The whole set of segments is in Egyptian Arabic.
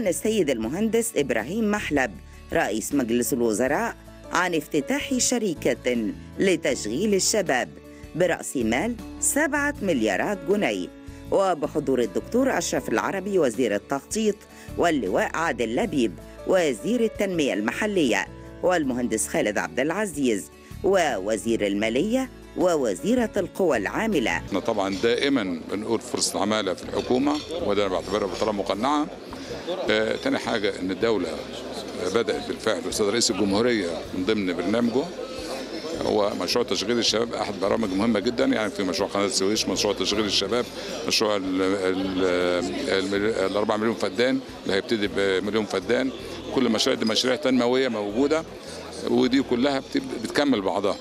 السيد المهندس إبراهيم محلب رئيس مجلس الوزراء عن افتتاح شركة لتشغيل الشباب برأس مال سبعة مليارات جنيه وبحضور الدكتور أشرف العربي وزير التخطيط واللواء عادل لبيب وزير التنمية المحلية والمهندس خالد عبد العزيز ووزير المالية ووزيرة القوى العاملة احنا طبعا دائما بنقول فرصة العمالة في الحكومة وده انا بعتبرها بطريقة مقنعة آه، تاني حاجة ان الدولة بدأت بالفعل الأستاذ رئيس الجمهورية من ضمن برنامجه هو مشروع تشغيل الشباب احد برامج مهمه جدا يعني في مشروع قناه السويس مشروع تشغيل الشباب مشروع ال ال ال ال 4 مليون فدان اللي هيبتدي بمليون فدان كل المشاريع دي مشاريع تنمويه موجوده ودي كلها بت- بتكمل بعضها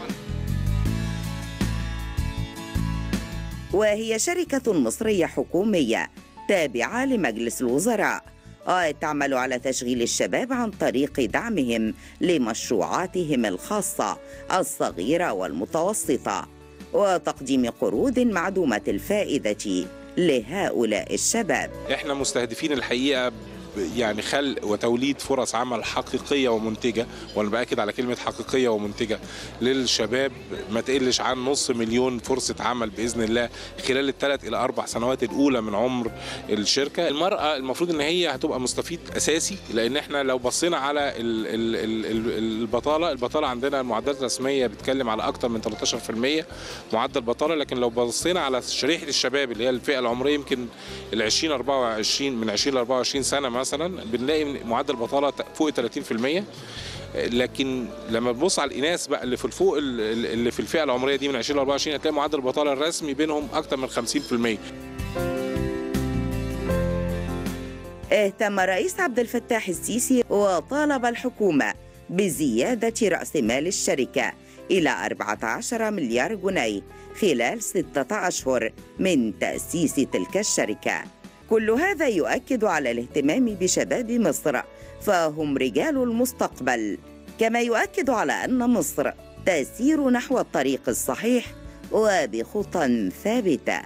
وهي شركة مصرية حكومية تابعة لمجلس الوزراء آه، تعمل على تشغيل الشباب عن طريق دعمهم لمشروعاتهم الخاصة الصغيرة والمتوسطة وتقديم قروض معدومة الفائدة لهؤلاء الشباب احنا مستهدفين الحقيقه ب- يعني خلق وتوليد فرص عمل حقيقيه ومنتجه وانا باكد على كلمه حقيقيه ومنتجه للشباب ما تقلش عن نص مليون فرصه عمل باذن الله خلال الثلاث الى اربع سنوات الاولى من عمر الشركه المراه المفروض ان هي هتبقى مستفيد اساسي لان احنا لو بصينا على ال ال ال ال البطاله البطاله عندنا المعدلات الرسميه بتتكلم على اكثر من 13% معدل بطاله لكن لو بصينا على شريحه الشباب اللي هي الفئه العمريه يمكن ال 20 24 من 20 ل 24 سنه مثلا بنلاقي معدل بطاله فوق 30% لكن لما تبص على الاناث بقى اللي في الفوق اللي في الفئه العمريه دي من 20 ل 24 هتلاقي معدل البطاله الرسمي بينهم اكثر من 50% اهتم الرئيس عبد الفتاح السيسي وطالب الحكومة بزيادة رأس مال الشركة إلى 14 مليار جنيه خلال ستة أشهر من تأسيس تلك الشركة كل هذا يؤكد على الاهتمام بشباب مصر فهم رجال المستقبل كما يؤكد على أن مصر تسير نحو الطريق الصحيح وبخطى ثابته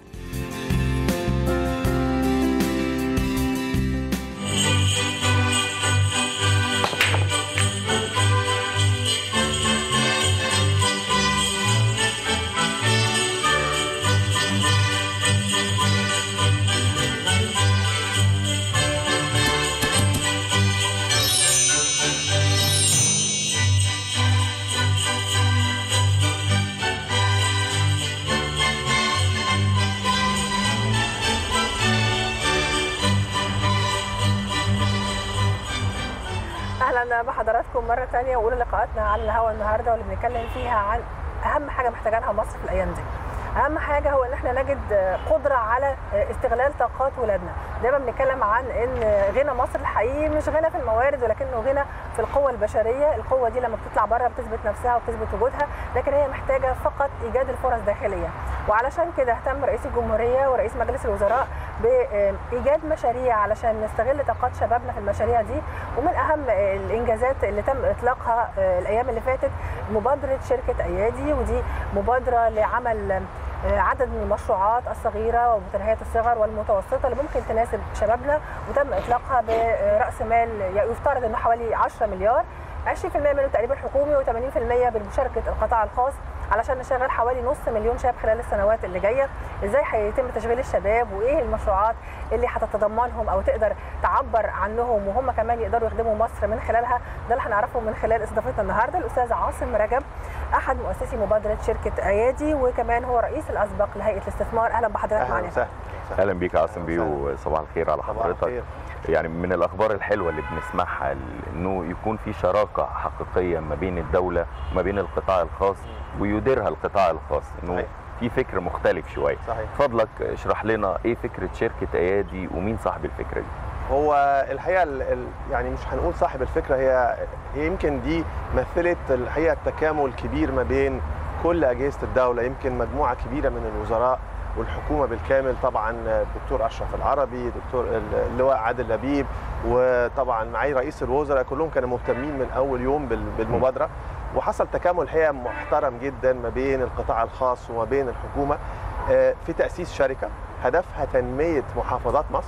اهلا بحضراتكم مره ثانيه واولى لقاءاتنا على الهواء النهارده واللي بنتكلم فيها عن اهم حاجه محتاجاها مصر في الايام دي اهم حاجه هو ان احنا نجد قدره على استغلال طاقات ولادنا دايما بنتكلم عن ان غنى مصر الحقيقي مش غنى في الموارد ولكنه غنى في القوه البشريه القوه دي لما بتطلع بره بتثبت نفسها وبتثبت وجودها لكن هي محتاجه فقط ايجاد الفرص داخليا وعلشان كده اهتم رئيس الجمهوريه ورئيس مجلس الوزراء بايجاد مشاريع علشان نستغل طاقات شبابنا في المشاريع دي ومن اهم الانجازات اللي تم اطلاقها الايام اللي فاتت مبادره شركه ايادي ودي مبادره لعمل عدد من المشروعات الصغيرة ومتناهية الصغر والمتوسطة اللي ممكن تناسب شبابنا وتم إطلاقها برأس مال يفترض أنه حوالي 10 مليار 20% منه تقريبا حكومي و80% بمشاركة القطاع الخاص علشان نشغل حوالي نص مليون شاب خلال السنوات اللي جايه ازاي هيتم تشغيل الشباب وايه المشروعات اللي هتتضمنهم او تقدر تعبر عنهم وهم كمان يقدروا يخدموا مصر من خلالها ده اللي هنعرفه من خلال استضافتنا النهارده الاستاذ عاصم رجب احد مؤسسي مبادره شركه ايادي وكمان هو رئيس الاسبق لهيئه الاستثمار اهلا بحضرتك معنا اهلا بيك يا عاصم بيه وصباح الخير على حضرتك يعني من الاخبار الحلوه اللي بنسمعها انه يكون في شراكه حقيقيه ما بين الدوله وما بين القطاع الخاص ويديرها القطاع الخاص انه في فكر مختلف شويه صحيح فضلك اشرح لنا ايه فكره شركه ايادي ومين صاحب الفكره دي هو الحقيقه ال ال يعني مش هنقول صاحب الفكره هي هي يمكن دي مثلت الحقيقه التكامل الكبير ما بين كل اجهزه الدوله يمكن مجموعه كبيره من الوزراء والحكومه بالكامل طبعا الدكتور اشرف العربي دكتور اللواء عادل لبيب وطبعا معي رئيس الوزراء كلهم كانوا مهتمين من اول يوم بالمبادره وحصل تكامل الحقيقه محترم جدا ما بين القطاع الخاص وما بين الحكومه في تاسيس شركه هدفها تنميه محافظات مصر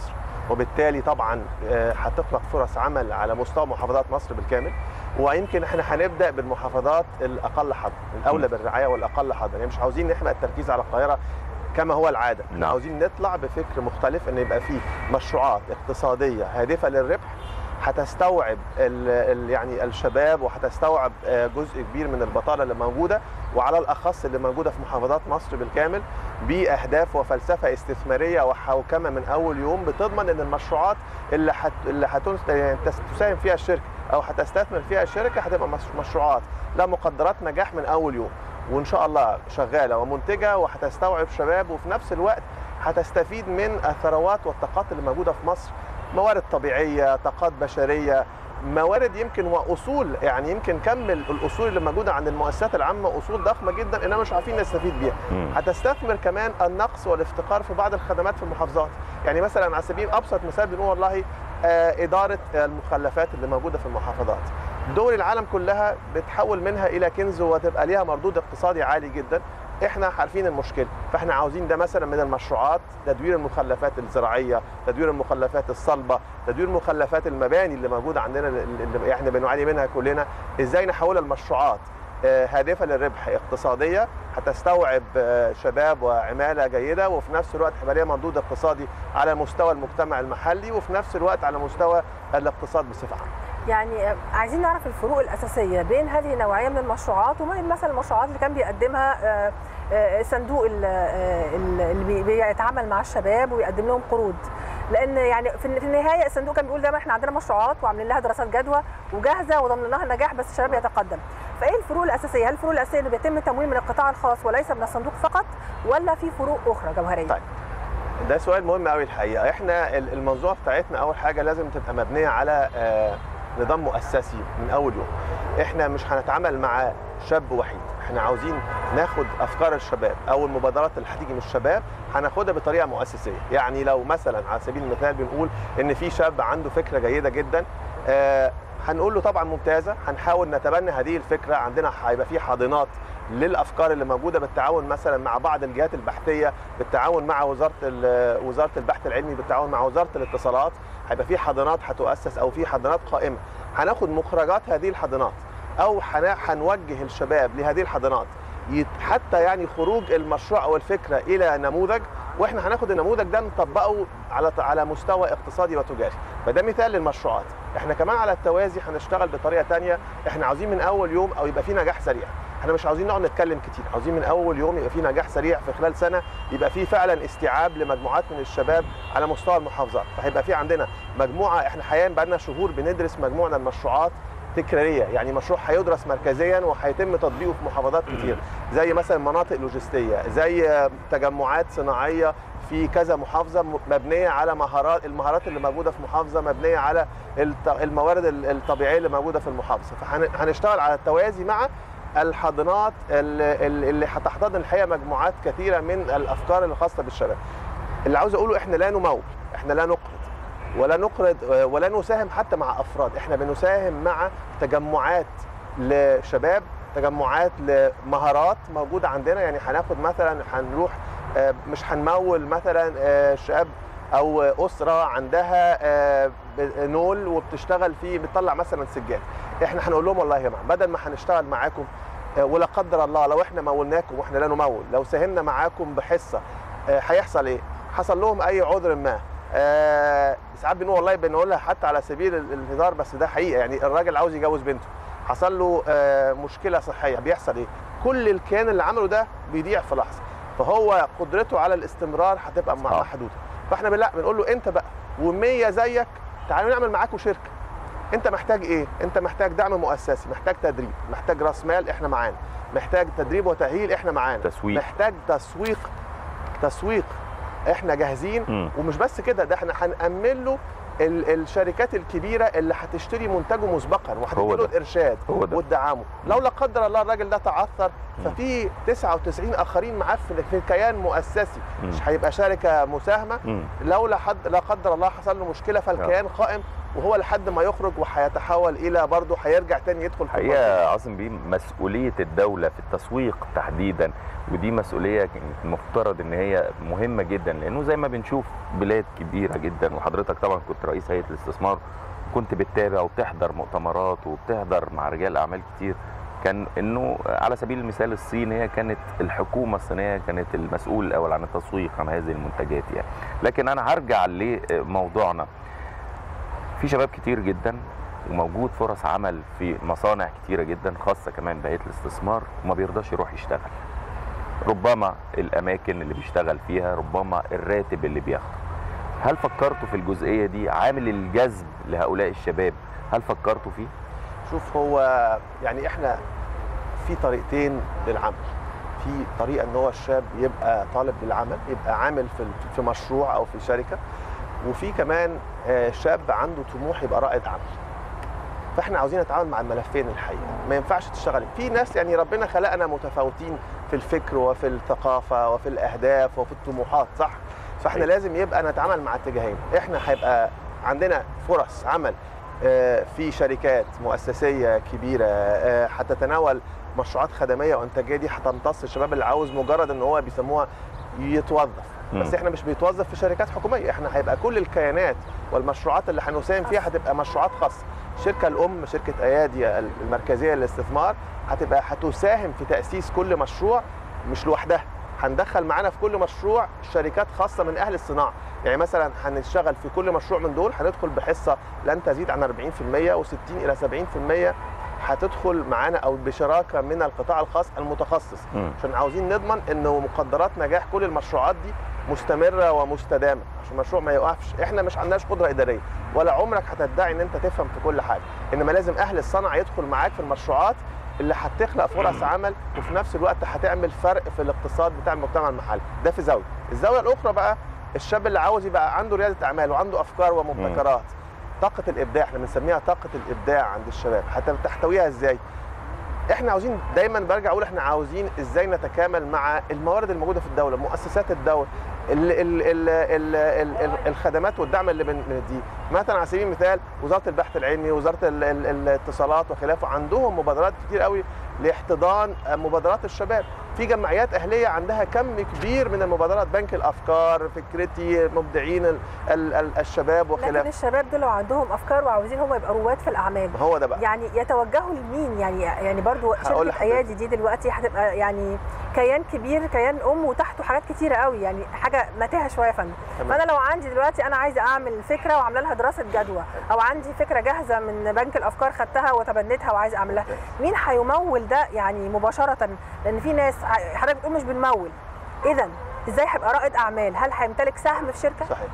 وبالتالي طبعا آه، هتخلق فرص عمل على مستوى محافظات مصر بالكامل ويمكن احنا هنبدا بالمحافظات الاقل حظا الاولى بالرعايه والاقل حظا يعني مش عاوزين نحمق التركيز على القاهره كما هو العاده نعم. عاوزين نطلع بفكر مختلف ان يبقى فيه مشروعات اقتصاديه هادفه للربح هتستوعب ال ال يعني الشباب وهتستوعب آه، جزء كبير من البطاله اللي موجوده وعلى الاخص اللي موجوده في محافظات مصر بالكامل باهداف وفلسفه استثماريه وحوكمه من اول يوم بتضمن ان المشروعات اللي هت اللي هتنس- يعني تس- تساهم فيها الشركه او هتستثمر فيها الشركه هتبقى مش- مشروعات لا مقدرات نجاح من اول يوم وان شاء الله شغاله ومنتجه وهتستوعب شباب وفي نفس الوقت هتستفيد من الثروات والطاقات اللي موجوده في مصر موارد طبيعيه طاقات بشريه موارد يمكن واصول يعني يمكن كم الاصول اللي موجوده عند المؤسسات العامه اصول ضخمه جدا اننا مش عارفين نستفيد بيها مم. هتستثمر كمان النقص والافتقار في بعض الخدمات في المحافظات يعني مثلا على سبيل ابسط مثال بنقول والله آه، اداره المخلفات اللي موجوده في المحافظات دول العالم كلها بتحول منها الى كنز وتبقى ليها مردود اقتصادي عالي جدا احنا عارفين المشكله فاحنا عاوزين ده مثلا من المشروعات تدوير المخلفات الزراعيه تدوير المخلفات الصلبه تدوير مخلفات المباني اللي موجوده عندنا اللي احنا بنعاني منها كلنا ازاي نحولها لمشروعات آه، هادفه للربح اقتصاديه هتستوعب آه، شباب وعماله جيده وفي نفس الوقت هيبقى ليها مردود اقتصادي على مستوى المجتمع المحلي وفي نفس الوقت على مستوى الاقتصاد بصفه عامه يعني آه، عايزين نعرف الفروق الاساسيه بين هذه النوعيه من المشروعات وبين مثلا المشروعات اللي كان بيقدمها آه، آه، الصندوق ال- آه، ال- اللي بي- بيتعامل مع الشباب ويقدم لهم قروض لان يعني في في النهايه الصندوق كان بيقول دايما احنا عندنا مشروعات وعاملين لها دراسات جدوى وجاهزه وضمن لها النجاح بس الشباب يتقدم فايه الفروق الاساسيه هل الفروق الاساسيه انه بيتم تمويل من القطاع الخاص وليس من الصندوق فقط ولا في فروق اخرى جوهريه طيب. ده سؤال مهم قوي الحقيقه احنا ال- المنظومه بتاعتنا اول حاجه لازم تبقى مبنيه على آه، نظام مؤسسي من اول يوم احنا مش هنتعامل مع شاب وحيد احنا عاوزين ناخد افكار الشباب او المبادرات اللي هتيجي من الشباب هناخدها بطريقه مؤسسيه يعني لو مثلا على سبيل المثال بنقول ان في شاب عنده فكره جيده جدا آه، هنقول له طبعا ممتازه هنحاول نتبنى هذه الفكره عندنا هيبقى في حاضنات للافكار اللي موجوده بالتعاون مثلا مع بعض الجهات البحثيه بالتعاون مع وزاره ال- وزاره البحث العلمي بالتعاون مع وزاره الاتصالات هيبقى في حاضنات هتؤسس او في حاضنات قائمه هناخد مخرجات هذه الحاضنات او هن- هنوجه الشباب لهذه الحضانات يت- حتى يعني خروج المشروع او الفكره الى نموذج واحنا هناخد النموذج ده نطبقه على على مستوى اقتصادي وتجاري فده مثال للمشروعات احنا كمان على التوازي هنشتغل بطريقه تانية احنا عاوزين من اول يوم او يبقى في نجاح سريع احنا مش عاوزين نقعد نتكلم كتير عاوزين من اول يوم يبقى في نجاح سريع في خلال سنه يبقى في فعلا استيعاب لمجموعات من الشباب على مستوى المحافظات فهيبقى في عندنا مجموعه احنا حاليا بقى لنا شهور بندرس مجموعه من المشروعات تكراريه يعني مشروع هيدرس مركزيا وهيتم تطبيقه في محافظات كتير زي مثلا مناطق لوجستيه زي تجمعات صناعيه في كذا محافظه م- مبنيه على مهارات المهارات اللي موجوده في محافظه مبنيه على الت- الموارد ال- الطبيعيه اللي موجوده في المحافظه فهنشتغل على التوازي مع الحاضنات ال- ال- اللي هتحتضن الحقيقه مجموعات كثيره من الافكار الخاصه بالشباب اللي عاوز اقوله احنا لا نمول احنا لا نقرض ولا نقرض ولا نساهم حتى مع افراد احنا بنساهم مع تجمعات لشباب تجمعات لمهارات موجوده عندنا يعني هناخد مثلا هنروح آه، مش هنمول مثلا آه، شاب او اسره عندها آه، ب- نول وبتشتغل فيه بتطلع مثلا سجاد احنا هنقول لهم والله يا جماعه بدل ما هنشتغل معاكم آه، ولا قدر الله لو احنا مولناكم واحنا لا نمول لو ساهمنا معاكم بحصه آه، هيحصل ايه حصل لهم اي عذر ما آه، ساعات بنقول والله بنقولها حتى على سبيل ال- الهزار بس ده حقيقه يعني الراجل عاوز يجوز بنته حصل له آه، مشكله صحيه بيحصل ايه كل الكيان اللي عمله ده بيضيع في لحظه فهو قدرته على الاستمرار هتبقى صح. محدوده فاحنا بن- لا بنقول له انت بقى و100 زيك تعالوا نعمل معاكم شركه انت محتاج ايه انت محتاج دعم مؤسسي محتاج تدريب محتاج راس مال احنا معانا محتاج تدريب وتاهيل احنا معانا تسويق. محتاج تسويق تسويق احنا جاهزين مم. ومش بس كده ده احنا هنأمن له ال- الشركات الكبيره اللي هتشتري منتجه مسبقا هو وهتدي له ده. الارشاد هو ده. وتدعمه لو لا قدر الله الراجل ده تعثر ففي 99 اخرين معاه في في كيان مؤسسي مم. مش هيبقى شركه مساهمه مم. لو لا حد لا قدر الله حصل له مشكله فالكيان قائم وهو لحد ما يخرج وهيتحول الى برضه هيرجع تاني يدخل في حقيقه عاصم بيه مسؤوليه الدوله في التسويق تحديدا ودي مسؤوليه المفترض ان هي مهمه جدا لانه زي ما بنشوف بلاد كبيره جدا وحضرتك طبعا كنت رئيس هيئه الاستثمار كنت بتتابع وبتحضر مؤتمرات وبتحضر مع رجال اعمال كتير كان انه على سبيل المثال الصين هي كانت الحكومه الصينيه كانت المسؤول الاول عن التسويق عن هذه المنتجات يعني لكن انا هرجع لموضوعنا في شباب كتير جدا وموجود فرص عمل في مصانع كتيرة جدا خاصة كمان بهيئة الاستثمار وما بيرضاش يروح يشتغل ربما الأماكن اللي بيشتغل فيها ربما الراتب اللي بياخده هل فكرتوا في الجزئية دي عامل الجذب لهؤلاء الشباب هل فكرتوا فيه؟ شوف هو يعني احنا في طريقتين للعمل في طريقه ان هو الشاب يبقى طالب للعمل يبقى عامل في في مشروع او في شركه وفي كمان شاب عنده طموح يبقى رائد عمل فاحنا عاوزين نتعامل مع الملفين الحقيقه ما ينفعش تشتغل في ناس يعني ربنا خلقنا متفاوتين في الفكر وفي الثقافه وفي الاهداف وفي الطموحات صح فاحنا لازم يبقى نتعامل مع اتجاهين احنا هيبقى عندنا فرص عمل في شركات مؤسسيه كبيره هتتناول مشروعات خدميه وانتاجيه دي هتمتص الشباب اللي عاوز مجرد ان هو بيسموها يتوظف بس احنا مش بيتوظف في شركات حكوميه احنا هيبقى كل الكيانات والمشروعات اللي هنساهم فيها هتبقى مشروعات خاصه الشركه الام شركه ايادي المركزيه للاستثمار هتبقى هتساهم في تاسيس كل مشروع مش لوحدها هندخل معانا في كل مشروع شركات خاصه من اهل الصناعه يعني مثلا هنشتغل في كل مشروع من دول هندخل بحصه لن تزيد عن 40% و60 الى 70% هتدخل معانا او بشراكه من القطاع الخاص المتخصص م. عشان عاوزين نضمن انه مقدرات نجاح كل المشروعات دي مستمره ومستدامه عشان المشروع ما يوقفش احنا مش عندناش قدره اداريه ولا عمرك هتدعي ان انت تفهم في كل حاجه انما لازم اهل الصنعه يدخل معاك في المشروعات اللي هتخلق فرص عمل وفي نفس الوقت هتعمل فرق في الاقتصاد بتاع المجتمع المحلي ده في زاويه الزاويه الاخرى بقى الشاب اللي عاوز يبقى عنده رياده اعمال وعنده افكار ومبتكرات طاقه الابداع احنا بنسميها طاقه الابداع عند الشباب حتى تحتويها ازاي احنا عاوزين دايما برجع اقول احنا عاوزين ازاي نتكامل مع الموارد الموجوده في الدوله مؤسسات الدوله ال ال ال ال ال ال الخدمات والدعم اللي بنديه مثلا على سبيل المثال وزاره البحث العلمي وزاره ال ال الاتصالات وخلافه عندهم مبادرات كتير قوي لاحتضان مبادرات الشباب في جمعيات اهليه عندها كم كبير من المبادرات بنك الافكار فكرتي مبدعين ال ال ال الشباب وخلافه لكن الشباب دول لو عندهم افكار وعاوزين هم يبقوا رواد في الاعمال هو ده بقى يعني يتوجهوا لمين يعني يعني برضو شركه ايادي دي دلوقتي هتبقى يعني كيان كبير كيان ام وتحته حاجات كتيره قوي يعني حاجه متاهه شويه يا فندم فانا لو عندي دلوقتي انا عايزه اعمل فكره وعامله لها دراسه جدوى او عندي فكره جاهزه من بنك الافكار خدتها وتبنيتها وعايزه اعمل لها مين هيمول ده يعني مباشره لان في ناس حضرتك بتقول مش بنمول اذا ازاي هيبقى رائد اعمال هل هيمتلك سهم في شركه صحيح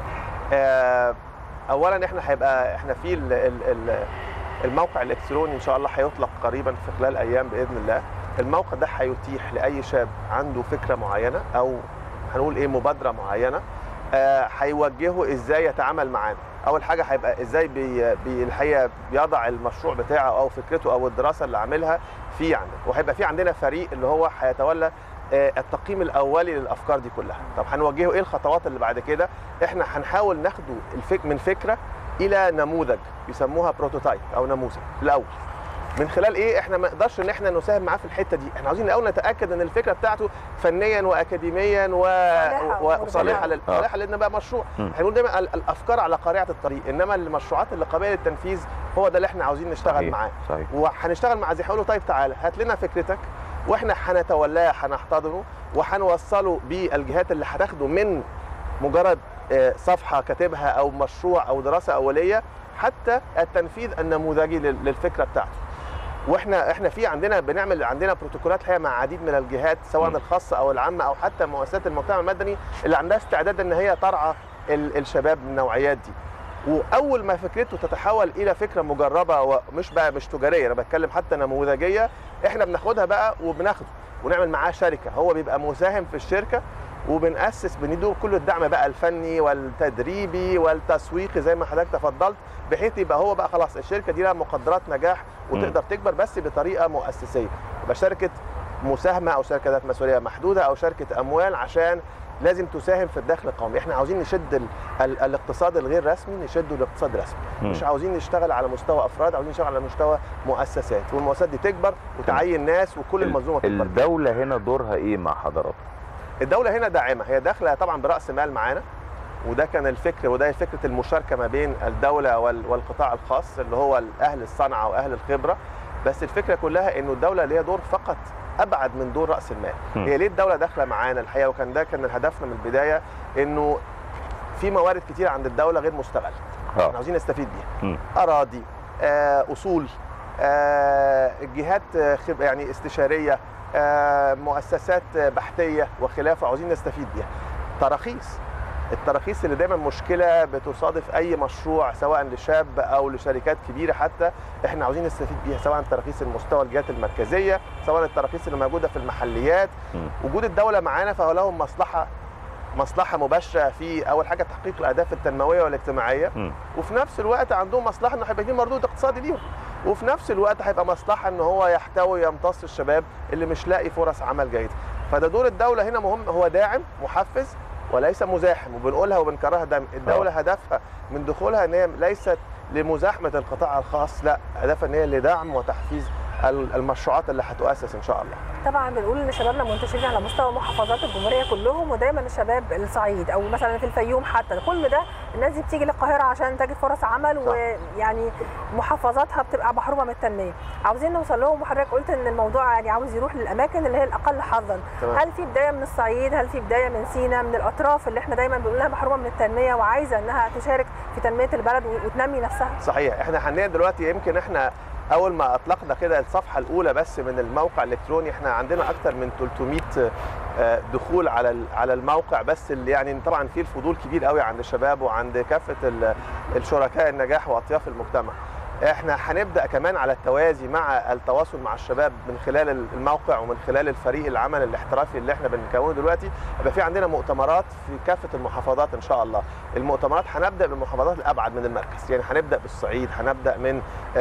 آه اولا احنا هيبقى احنا في ال ال الموقع الالكتروني ان شاء الله هيطلق قريبا في خلال ايام باذن الله الموقع ده هيتيح لاي شاب عنده فكره معينه او هنقول ايه مبادره معينه هيوجهه آه ازاي يتعامل معانا اول حاجه هيبقى ازاي بي بي الحقيقه بيضع المشروع بتاعه او فكرته او الدراسه اللي عاملها في عندنا وهيبقى في عندنا فريق اللي هو هيتولى التقييم الاولي للافكار دي كلها طب هنوجهه ايه الخطوات اللي بعد كده احنا هنحاول ناخده الفك من فكره الى نموذج بيسموها بروتوتايب او نموذج الاول من خلال ايه احنا ما نقدرش ان احنا نساهم معاه في الحته دي احنا عاوزين الاول نتاكد ان الفكره بتاعته فنيا واكاديميا و... وصالحه لل... صالحه لان بقى مشروع هنقول دايما الافكار على قارعه الطريق انما المشروعات اللي قابله للتنفيذ هو ده اللي احنا عاوزين نشتغل صحيح. معاه صحيح. وهنشتغل مع زي هقول طيب تعالى هات لنا فكرتك واحنا هنتولاه هنحتضنه وهنوصله بالجهات اللي هتاخده من مجرد صفحه كاتبها او مشروع او دراسه اوليه حتى التنفيذ النموذجي للفكره بتاعته واحنا احنا في عندنا بنعمل عندنا بروتوكولات الحقيقه مع عديد من الجهات سواء م. الخاصه او العامه او حتى مؤسسات المجتمع المدني اللي عندها استعداد ان هي ترعى الشباب من النوعيات دي واول ما فكرته تتحول الى فكره مجربه ومش بقى مش تجاريه انا بتكلم حتى نموذجيه احنا بناخدها بقى وبناخده ونعمل معاه شركه هو بيبقى مساهم في الشركه وبنأسس بنديله كل الدعم بقى الفني والتدريبي والتسويقي زي ما حضرتك تفضلت بحيث يبقى هو بقى خلاص الشركه دي لها مقدرات نجاح وتقدر تكبر بس بطريقه مؤسسيه يبقى شركه مساهمه او شركه ذات مسؤوليه محدوده او شركه اموال عشان لازم تساهم في الدخل القومي احنا عاوزين نشد ال ال الاقتصاد الغير رسمي نشده الاقتصاد الرسمي مم. مش عاوزين نشتغل على مستوى افراد عاوزين نشتغل على مستوى مؤسسات والمؤسسات دي تكبر وتعين ناس وكل المنظومه تكبر الدوله هنا دورها ايه مع حضراتكم الدوله هنا داعمه هي داخله طبعا براس مال معانا وده كان الفكر وده فكره المشاركه ما بين الدوله وال- والقطاع الخاص اللي هو اهل الصنعه واهل الخبره بس الفكره كلها انه الدوله ليها دور فقط ابعد من دور راس المال مم. هي ليه الدوله داخله معانا الحقيقه وكان ده كان هدفنا من البدايه انه في موارد كتير عند الدوله غير مستغله احنا اه عاوزين نستفيد بيها مم. اراضي آه، اصول آه، جهات آه، خب يعني استشاريه آه، مؤسسات آه، بحثيه وخلافه عاوزين نستفيد بيها تراخيص التراخيص اللي دايما مشكله بتصادف اي مشروع سواء لشاب او لشركات كبيره حتى احنا عاوزين نستفيد بيها سواء تراخيص المستوى الجهات المركزيه سواء التراخيص اللي موجوده في المحليات مم. وجود الدوله معانا فهو لهم مصلحه مصلحه مباشره في اول حاجه تحقيق الاهداف التنمويه والاجتماعيه مم. وفي نفس الوقت عندهم مصلحه انه هيبقى في مردود اقتصادي ليهم وفي نفس الوقت هيبقى مصلحه ان هو يحتوي يمتص الشباب اللي مش لاقي فرص عمل جيده فده دور الدوله هنا مهم هو داعم محفز وليس مزاحم وبنقولها وبنكررها دايما الدوله هدفها من دخولها ان هي ليست لمزاحمه القطاع الخاص لا هدفها ان هي لدعم وتحفيز ال- المشروعات اللي هتؤسس ان شاء الله طبعا بنقول ان شبابنا منتشرين على مستوى محافظات الجمهوريه كلهم ودايما الشباب الصعيد او مثلا في الفيوم حتى كل ده الناس دي بتيجي للقاهره عشان تجد فرص عمل صح. ويعني محافظاتها بتبقى محرومه من التنميه عاوزين نوصل لهم وحضرتك قلت ان الموضوع يعني عاوز يروح للاماكن اللي هي الاقل حظا تمام. هل في بدايه من الصعيد هل في بدايه من سينا من الاطراف اللي احنا دايما بنقول لها محرومه من التنميه وعايزه انها تشارك في تنميه البلد وتنمي نفسها صحيح احنا حاليا دلوقتي يمكن احنا اول ما اطلقنا كده الصفحه الاولى بس من الموقع الالكتروني احنا عندنا اكثر من 300 آه، دخول على ال- على الموقع بس اللي يعني طبعا في الفضول كبير قوي عند الشباب وعند كافه ال- الشركاء النجاح واطياف المجتمع احنا هنبدا كمان على التوازي مع التواصل مع الشباب من خلال الموقع ومن خلال الفريق العمل الاحترافي اللي احنا بنكونه دلوقتي يبقى في عندنا مؤتمرات في كافه المحافظات ان شاء الله المؤتمرات هنبدا بالمحافظات الابعد من المركز يعني هنبدا بالصعيد هنبدا من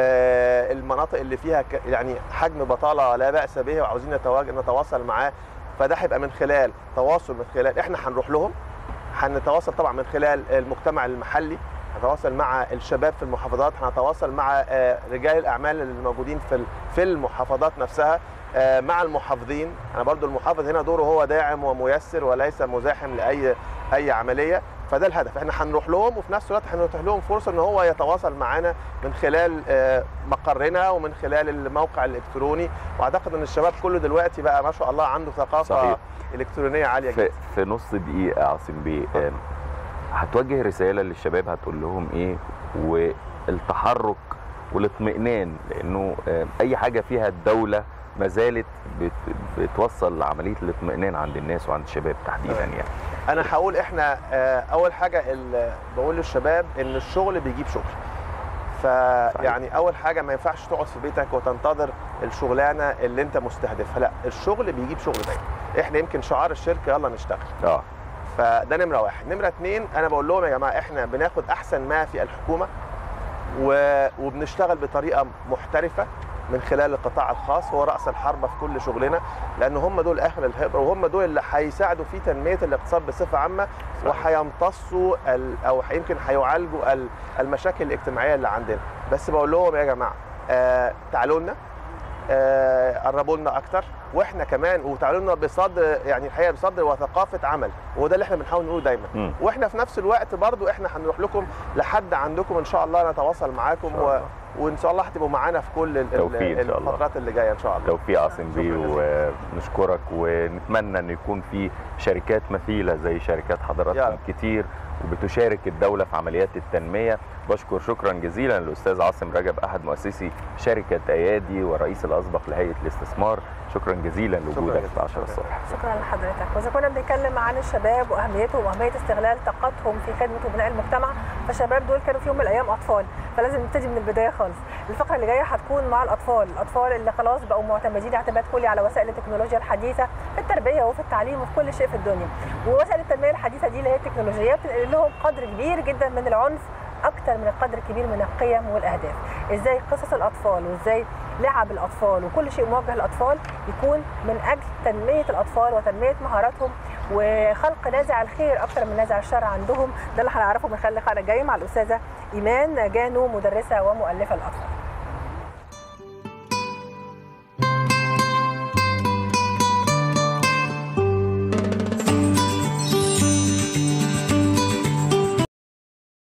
آه، المناطق اللي فيها ك- يعني حجم بطاله لا باس به وعاوزين نتواج- نتواصل معاه فده هيبقى من خلال تواصل من خلال احنا هنروح لهم هنتواصل طبعا من خلال المجتمع المحلي هنتواصل مع الشباب في المحافظات هنتواصل مع آه، رجال الاعمال اللي موجودين في ال- في المحافظات نفسها آه، مع المحافظين انا برضو المحافظ هنا دوره هو داعم وميسر وليس مزاحم لاي اي عمليه فده الهدف احنا هنروح لهم وفي نفس الوقت هنتيح لهم فرصه ان هو يتواصل معنا من خلال آه، مقرنا ومن خلال الموقع الالكتروني واعتقد ان الشباب كله دلوقتي بقى ما شاء الله عنده ثقافه صحيح. الكترونيه عاليه جدا في, في نص دقيقه يا عاصم بيه آم، هتوجه رساله للشباب هتقول لهم ايه والتحرك والاطمئنان لانه آم، اي حاجه فيها الدوله ما زالت بت بتوصل لعمليه الاطمئنان عند الناس وعند الشباب تحديدا تمام. يعني انا هقول احنا آه، اول حاجه ال- بقول للشباب ان الشغل بيجيب شغل فيعني اول حاجه ما ينفعش تقعد في بيتك وتنتظر الشغلانه اللي انت مستهدفها لا الشغل بيجيب شغل دايما احنا يمكن شعار الشركه يلا نشتغل اه فده نمره واحد نمره اتنين انا بقول لهم يا جماعه احنا بناخد احسن ما في الحكومه و... وبنشتغل بطريقه محترفه من خلال القطاع الخاص هو راس الحربه في كل شغلنا لان هم دول اهل الخبره وهم دول اللي هيساعدوا في تنميه الاقتصاد بصفه عامه وهيمتصوا ال... او يمكن هيعالجوا ال- المشاكل الاجتماعيه اللي عندنا بس بقول لهم يا جماعه آه تعالوا لنا آه، قربوا لنا اكتر واحنا كمان وتعالوا لنا بصدر يعني الحقيقه بصدر وثقافه عمل وده اللي احنا بنحاول نقوله دايما مم. واحنا في نفس الوقت برضو احنا هنروح لكم لحد عندكم ان شاء الله نتواصل معاكم إن شاء و... الله. وان شاء الله هتبقوا معانا في كل ال- توفيق إن شاء الله. الفترات اللي جايه ان شاء الله توفيق عاصم بيه شكراً جزيلاً. ونشكرك ونتمنى ان يكون في شركات مثيله زي شركات يا حضراتكم رب. كتير وبتشارك الدوله في عمليات التنميه بشكر شكرا جزيلا للاستاذ عاصم رجب احد مؤسسي شركه ايادي والرئيس الاسبق لهيئه الاستثمار شكرا جزيلا لوجودك جزيلاً. في 10 شكراً. الصبح شكرا لحضرتك واذا كنا بنتكلم عن الشباب واهميتهم واهميه استغلال طاقتهم في خدمه وبناء المجتمع فالشباب دول كانوا في يوم من الايام اطفال فلازم نبتدي من البدايه خالص الفقره اللي جايه هتكون مع الاطفال الاطفال اللي خلاص بقوا معتمدين اعتماد كلي على وسائل التكنولوجيا الحديثه في التربيه وفي التعليم وفي كل شيء في الدنيا ووسائل التنميه الحديثه دي اللي هي التكنولوجيا بتنقل لهم قدر كبير جدا من العنف اكتر من القدر الكبير من القيم والاهداف ازاي قصص الاطفال وازاي لعب الاطفال وكل شيء موجه للاطفال يكون من اجل تنميه الاطفال وتنميه مهاراتهم وخلق نازع الخير اكثر من نازع الشر عندهم ده اللي هنعرفه من خلال اللقاء الجاي مع الاستاذه ايمان جانو مدرسه ومؤلفه الاطفال